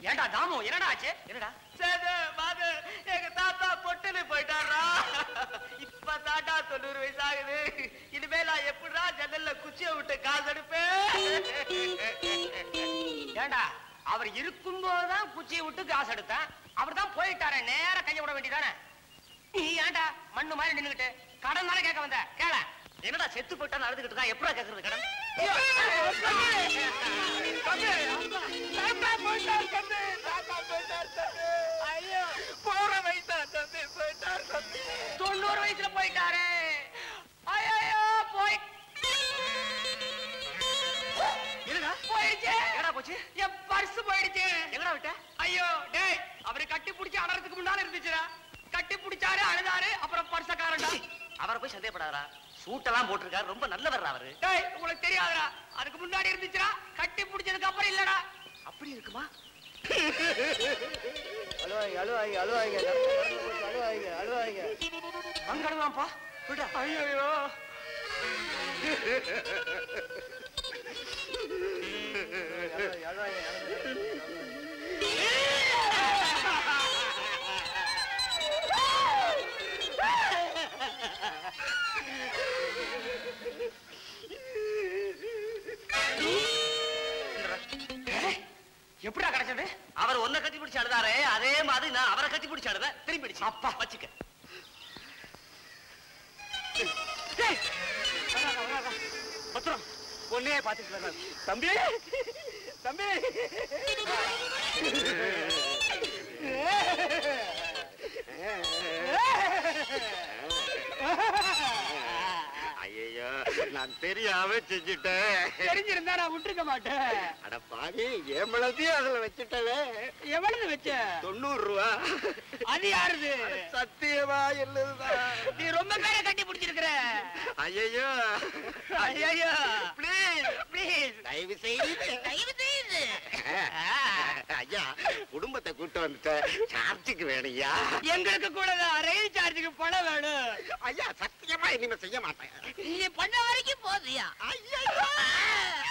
ஏண்டா தாமு என்னடா ஆச்சு என்னடா சேது மாது எங்க தாத்தா பொட்டுன்னு போயிட்டாரா இப்ப தாத்தா தொண்ணூறு வயசு ஆகுது இனிமே நான் எப்படிடா ஜன்னல்ல குச்சியை விட்டு காசு எடுப்பேன் ஏண்டா அவர் இருக்கும்போதுதான் குச்சியை விட்டு காசு எடுத்தேன் அவர் தான் போயிட்டாரே நேரா கைய விட வேண்டியதானே நீ ஏன்டா மண்ணு மாதிரி நின்னுகிட்டு கடன் தானே கேட்க வந்த கேள என்னடா செத்து போயிட்டான்னு அழுதுகிட்டு இருக்கா எப்படா கேக்குறது கடன் தாத்தா போயிட்டார் தம்பி தாத்தா போயிட்டார் தம்பி ஐயோ போற வயசா தம்பி போயிட்டார் தம்பி தொண்ணூறு வயசுல போயிட்டாரே ஐயோ போய் என்னடா போயிடுச்சு என்னடா போச்சு என் பர்ஸ் போயிடுச்சு எங்கடா விட்ட ஐயோ டேய் அவரு கட்டி பிடிச்சி அடறதுக்கு முன்னால இருந்துச்சுடா கட்டி பிடிச்சாரு அழுதாரு அப்புறம் பர்சக்காரன்டா அவரை போய் சந்தேகப்படாதா சூட்டெல்லாம் போட்டிருக்காரு ரொம்ப நல்லவர்ரா அவரு டேய் உங்களுக்கு தெரியாதுடா அதுக்கு முன்னாடி இருந்துச்சுடா கட்டி பிடிச்சதுக்கு அப்புறம் இல்லடா அப்படி இருக்குமா அழுவாங்க அழுவாங்க அழுவாங்க அழுவாங்க அழுவாங்க அங்க அழுவாmpா விடா ஐயோ அழுவாங்க எப்படிடா கிடைச்சது அவர் ஒன்ன கட்டி பிடிச்சு அழுதாரே அதே மாதிரி நான் அவரை கட்டி பிடிச்சு அழுத திரும்பிடுச்சு அப்பா வச்சுக்க பத்திரம் ஒன்னே பாத்துக்கலாம் தம்பி தம்பி ஐயோ நான் தெரியாம செஞ்சுட்டேன் தெரிஞ்சிருந்தா நான் விட்டுருக்க மாட்டேன் அட பாவி என் மனதையும் அதுல வச்சுட்டவே எவ்வளவு வச்ச தொண்ணூறு ரூபா அது யாருது சத்தியமா இல்லதுதான் நீ ரொம்ப பேரை கட்டி பிடிச்சிருக்கிற ஐயோ ஐயோ ப்ளீஸ் ப்ளீஸ் தயவு செய்து தயவு செய்து ஐயா குடும்பத்தை கூட்டு வந்துட்டேன் சார்ஜுக்கு வேணும்யா எங்களுக்கு கூட ரயில் சார்ஜுக்கு பணம் வேணும் ஐயா சத்தியமா இனிமே செய்ய மாட்டேன் நீ பண்ண வரைக்கும் போதியா ஐயா